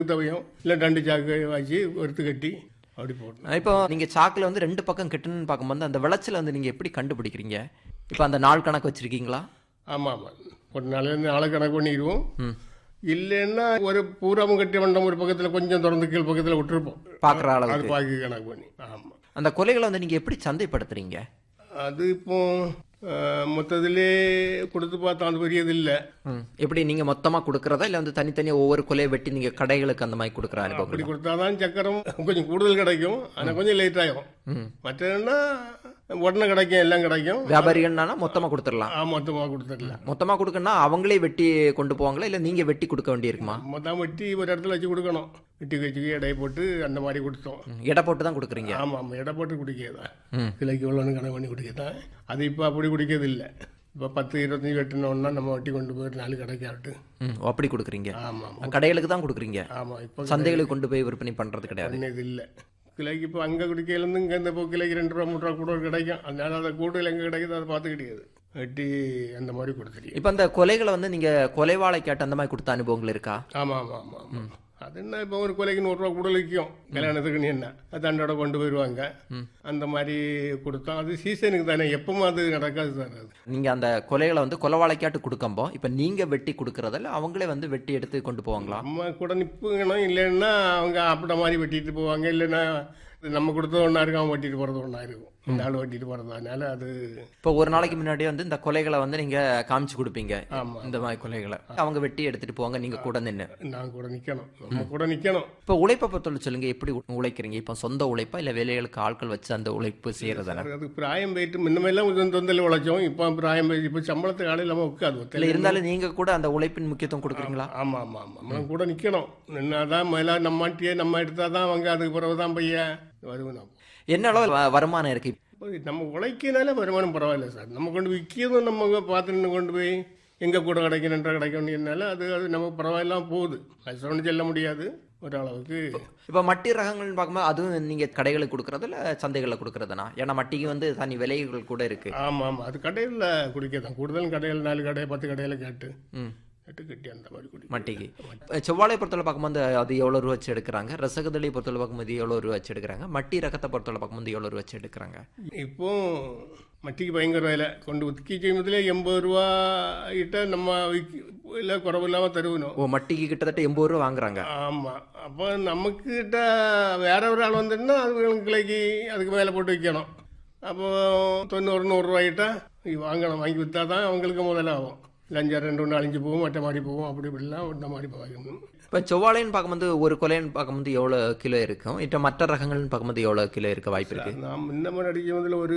தவையும் இல்லை ரெண்டு சாக்கு வச்சு ஒருத்து கட்டி அப்படி போடணும் இப்போ நீங்க சாக்குல வந்து ரெண்டு பக்கம் கட்டணும்னு பார்க்கும்போது அந்த விளைச்சல வந்து நீங்க எப்படி கண்டுபிடிக்கிறீங்க இப்போ அந்த நாள் கணக்கு வச்சிருக்கீங்களா ஆமாம் ஆமாம் ஒரு நாள் நாளை கணக்கு பண்ணிடுவோம் ம் இல்லைன்னா ஒரு பூராமும் கட்டி வண்டம் ஒரு பக்கத்தில் கொஞ்சம் திறந்து கீழ் பக்கத்தில் விட்டுருப்போம் பார்க்குற அது அளவுக்கு பாக்கி கணக்கு பண்ணி ஆமாம் அந்த கொலைகளை வந்து நீங்க எப்படி சந்தைப்படுத்துறீங்க அது இப்போ அஹ், மொத்தத்திலே கொடுத்து பார்த்தா அது பெரியது இல்லை ம் எப்படி நீங்க மொத்தமா கொடுக்கறதா இல்ல வந்து தனித்தனியா ஒவ்வொரு கொலையை வெட்டி நீங்க கடைகளுக்கு அந்த மாதிரி கொடுக்குற அப்படி அனுபவங்கள் கொடுத்தாதான் சக்கரம் கொஞ்சம் கூடுதல் கிடைக்கும் ஆனால் கொஞ்சம் லேட் ஆகும் ம் மற்றதுன்னா உடனே கிடைக்கும் எல்லாம் கிடைக்கும் வியாபாரிகள்னா மொத்தமா கொடுத்துடலாம் ஆ மொத்தமாக கொடுத்துடலாம் மொத்தமா கொடுக்கணும்னா அவங்களே வெட்டி கொண்டு போவாங்களா இல்ல நீங்க வெட்டி கொடுக்க வேண்டியிருக்குமா மொத்தம் வெட்டி ஒரு இடத்துல வச்சு கொடுக்கணும் வெட்டி வச்சு எடை போட்டு அந்த மாதிரி கொடுத்தோம் ம், எடை போட்டு தான் கொடுக்குறீங்க ஆமாம் ஆமாம் எடை போட்டு குடிக்கதான் ம் கிலோக்கு இவ்வளோன்னு கணக்கு பண்ணி குடிக்கதான் அது இப்போ அப்படி குடிக்கிறது இல்லை இப்போ பத்து இருபத்தஞ்சி வெட்டினோன்னா நம்ம வெட்டி கொண்டு போய் நாலு கடைக்காட்டு ம் ஓ, அப்படி கொடுக்குறீங்க ஆமாம் ஆமாம் கடைகளுக்கு தான் கொடுக்குறீங்க ஆமாம் இப்போ சந்தைகளுக்கு கொண்டு போய் விற்பனை பண்றது கிடையாது பண்ணது இல்லை கிலோக்கு இப்போ அங்கே குடிக்கையிலேருந்து இங்கே இந்த இப்போ கிலோக்கு ரெண்டு ரூபா மூணு ரூபா கூட கிடைக்கும் அதனால அதை கூடுதல் எங்கே கிடைக்குது அதை பார்த்து கிடையாது வெட்டி அந்த மாதிரி கொடுத்துருக்கேன் இப்போ அந்த கொலைகளை வந்து நீங்க கொலைவாழை கேட்டு அந்த மாதிரி கொடுத்த அனுபவங்கள் இருக்கா ஆமாம் ஆமாம் ஆமாம் ஆமாம் அது என்ன இப்போ ஒரு கொலைக்கு நூறுரூவா கூட விற்கும் கல்யாணத்துக்கு நீ என்ன அது தண்டோட கொண்டு போயிடுவாங்க அந்த மாதிரி கொடுத்தோம் அது சீசனுக்கு தானே எப்பவும் அது நடக்காது தானே அது நீங்க அந்த கொலைகளை வந்து கொலைவாழைக்காட்டு கொடுக்கம்போ இப்போ நீங்க வெட்டி கொடுக்கறதில்ல அவங்களே வந்து வெட்டி எடுத்து கொண்டு போவாங்களா நம்ம கூட நிற்புங்கணும் இல்லைன்னா அவங்க அப்பட மாதிரி வெட்டிட்டு போவாங்க இல்லைன்னா இது நம்ம கொடுத்தது ஒன்றா இருக்கும் அவன் வெட்டிட்டு போகிறது ஒன்றா இருக்கும் இந்த ஆள் வெட்டிட்டு போகிறது அதனால அது இப்போ ஒரு நாளைக்கு முன்னாடியே வந்து இந்த கொலைகளை வந்து நீங்க காமிச்சு கொடுப்பீங்க ஆமாம் இந்த மாதிரி கொலைகளை அவங்க வெட்டி எடுத்துட்டு போவாங்க நீங்க கூட நின்று நான் கூட நிற்கணும் நம்ம கூட நிற்கணும் இப்போ உழைப்பை பற்றி சொல்லுங்க எப்படி உ- உழைக்கிறீங்க இப்போ சொந்த உழைப்பா இல்ல வேலைகளுக்கு ஆட்கள் வச்சு அந்த உழைப்பு செய்யறதானே அதுக்கு பிராயம் போயிட்டு முன்னமெல்லாம் கொஞ்சம் தொந்தல் உழைச்சோம் இப்போ பிராயம் போயிட்டு இப்போ சம்பளத்து காலையில் நம்ம உட்காது இல்ல இருந்தாலும் நீங்க கூட அந்த உழைப்பின் முக்கியத்துவம் கொடுக்குறீங்களா ஆமாம் ஆமாம் ஆமாம் நம்ம கூட நிற்கணும் நின்னாதான் மேலே நம்மாட்டியே நம்ம எடுத்தால் தான் அவங்க அதுக்கு பிறகு தான் பையன் வருவோம் நம்ம என்ன அளவு வ- வருமானம் இருக்கு இப்போ நம்ம உழைக்கிறனால வருமானம் பரவாயில்ல சார் நம்ம கொண்டு விற்கிறதும் நம்ம பார்த்து நின்று கொண்டு போய் எங்கே கூட கிடைக்கும் நன்றா கிடைக்கணும்னால அது அது நமக்கு பரவாயில்லாம போகுது அது சொன்னு சொல்ல முடியாது ஓரளவுக்கு இப்போ மட்டி ரகங்கள்னு பார்க்கும்போது அதுவும் நீங்க கடைகளுக்கு கொடுக்கறது இல்ல சந்தைகளில் கொடுக்கறதுனா ஏன்னா மட்டிக்கு வந்து தனி விலைகள் கூட இருக்கு ஆமாம் ஆமாம் அது கடையில் குடிக்க தான் கூடுதல் கடையில் நாலு கடை பத்து கடையில் கேட்டு ம் கேட்டு கட்டி அந்த மாதிரி குடி மட்டிக்கு செவ்வாழை பொறுத்தவரை பார்க்கும்போது அது எவ்வளோ ரூபா வச்சு எடுக்கிறாங்க ரசகதளி பொறுத்தவரை பார்க்கும்போது எவ்வளோ ரூபா வச்சு எடுக்கிறாங்க மட்டி ரகத்தை பொறுத்தவரை பார்க்கும்போது எவ்வளோ ரூபா வச்சு எடுக்கிறாங்க இப்போ மட்டிக்கு பயங்கர விலை கொண்டு விற்கி செய்யும்போதுல எண்பது ரூபா கிட்ட நம்ம விற்க இல்லை குறவில்லாமல் தருவணும் ஓ மட்டிக்கு கிட்டத்தட்ட எண்பது ரூபா வாங்குறாங்க ஆமாம் அப்போ நமக்கு கிட்ட வேற ஒரு ஆள் வந்துட்டுனா அது கிளைக்கு அதுக்கு மேலே போட்டு விற்கணும் அப்போ தொண்ணூறு நூறுரூவாயிட்டா வாங்கணும் வாங்கி விற்றா தான் அவங்களுக்கு முதலாகும் லஞ்சம் ரெண்டு ஒன்று அழிஞ்சு போகும் மற்ற மாதிரி போகும் அப்படி இப்படிலாம் இந்த மாதிரி போகும் இப்போ செவ்வாழைன்னு பார்க்கும்போது ஒரு கொலைன்னு பார்க்கும்போது எவ்வளோ கிலோ இருக்கும் இப்போ மற்ற ரகங்கள்னு பார்க்கும்போது எவ்வளோ கிலோ இருக்க வாய்ப்பு இருக்கு நான் முன்ன மாதிரி அடிக்கும் ஒரு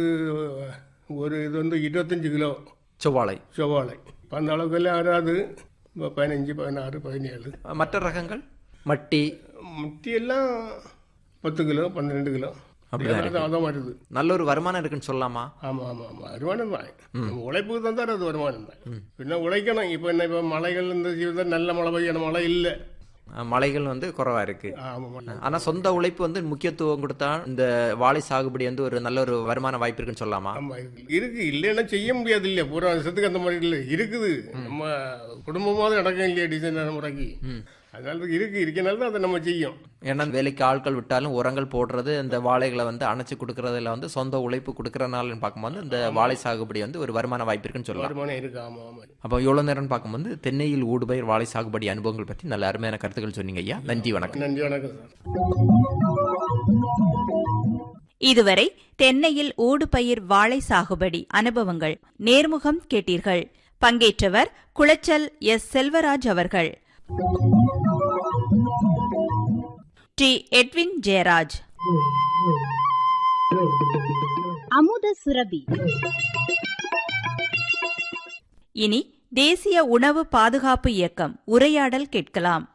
ஒரு இது வந்து இருபத்தஞ்சு கிலோ செவ்வாழை செவ்வாழை இப்போ அந்த அளவுக்கு எல்லாம் வராது இப்போ பதினஞ்சு பதினாறு பதினேழு மற்ற ரகங்கள் மட்டி முட்டியெல்லாம் பத்து கிலோ பன்னிரெண்டு கிலோ அப்படிதான் அதான் அதான் வருது நல்ல ஒரு வருமானம் இருக்குன்னு சொல்லலாமா ஆமாம் ஆமாம் ஆமாம் வருமானம் தான் நம்ம உழைப்புக்கு தான் அது வருமானம் தான் பின்ன உழைக்கணும் இப்போ என்ன இப்போ மழைகள் இந்த ஜீவிதம் நல்ல மழை பெய்யணும் மழை இல்லை அஹ் மலைகள் வந்து குறைவா இருக்கு ஆமாம் ஆனா சொந்த உழைப்பு வந்து முக்கியத்துவம் கொடுத்தா இந்த வாழை சாகுபடி வந்து ஒரு நல்ல ஒரு வருமான வாய்ப்பு இருக்குன்னு சொல்லலாமா ஆமாம் இருக்கு இருக்கு இல்லைன்னா செய்ய முடியாது இல்லையா பூரா வருஷத்துக்கு அந்த மாதிரி இல்லை இருக்குது நம்ம குடும்பமாவது நடக்கும் இல்லையா டிசைன் முறைக்கு அதனால இருக்கு இருக்கனால தான் அதை நம்ம செய்யும் ஏன்னா வேலைக்கு ஆட்கள் விட்டாலும் உரங்கள் போடுறது இந்த வாழைகளை வந்து அணைச்சு கொடுக்கறதுல வந்து சொந்த உழைப்பு கொடுக்கறனாலன்னு பார்க்கும்போது இந்த வாழை சாகுபடி வந்து ஒரு வருமான வாய்ப்பு இருக்குன்னு சொல்லலாம் வருமானம் இருக்கு ஆமாம் ஆமாம் அப்போ எவ்வளோ நேரம்னு பார்க்கும்போது தென்னையில் ஊடுபயிர் வாழை சாகுபடி அனுபவங்கள் பற்றி நல்ல அருமையான கருத்துக்கள் சொன்னீங்க ஐயா நன்றி வணக்கம் நன்றி வணக்கம் சார் இதுவரை தென்னையில் ஊடுபயிர் வாழை சாகுபடி அனுபவங்கள் நேர்முகம் கேட்டீர்கள் பங்கேற்றவர் குளச்சல் எஸ் செல்வராஜ் அவர்கள் டி எட்வின் ஜெயராஜ் அமுத சுரபி இனி தேசிய உணவு பாதுகாப்பு இயக்கம் உரையாடல் கேட்கலாம்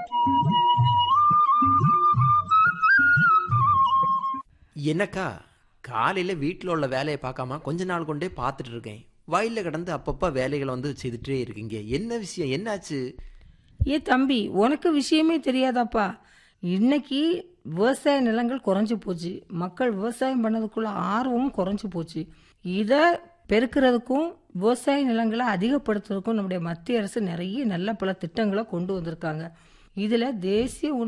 என்னக்கா காலையில் வீட்டில் உள்ள வேலையை பார்க்காம கொஞ்ச நாள் கொண்டே பார்த்துட்டு இருக்கேன் வயலில் கிடந்து அப்பப்போ வேலைகளை வந்து செய்துட்டே இருக்கீங்க என்ன விஷயம் என்னாச்சு ஏ தம்பி உனக்கு விஷயமே தெரியாதாப்பா இன்னைக்கு விவசாய நிலங்கள் குறைஞ்சு போச்சு மக்கள் விவசாயம் பண்ணதுக்குள்ள ஆர்வமும் குறைஞ்சு போச்சு இதை பெருக்கிறதுக்கும் விவசாய நிலங்களை அதிகப்படுத்துறதுக்கும் நம்முடைய மத்திய அரசு நிறைய நல்ல பல திட்டங்களை கொண்டு வந்திருக்காங்க இதுல தேசிய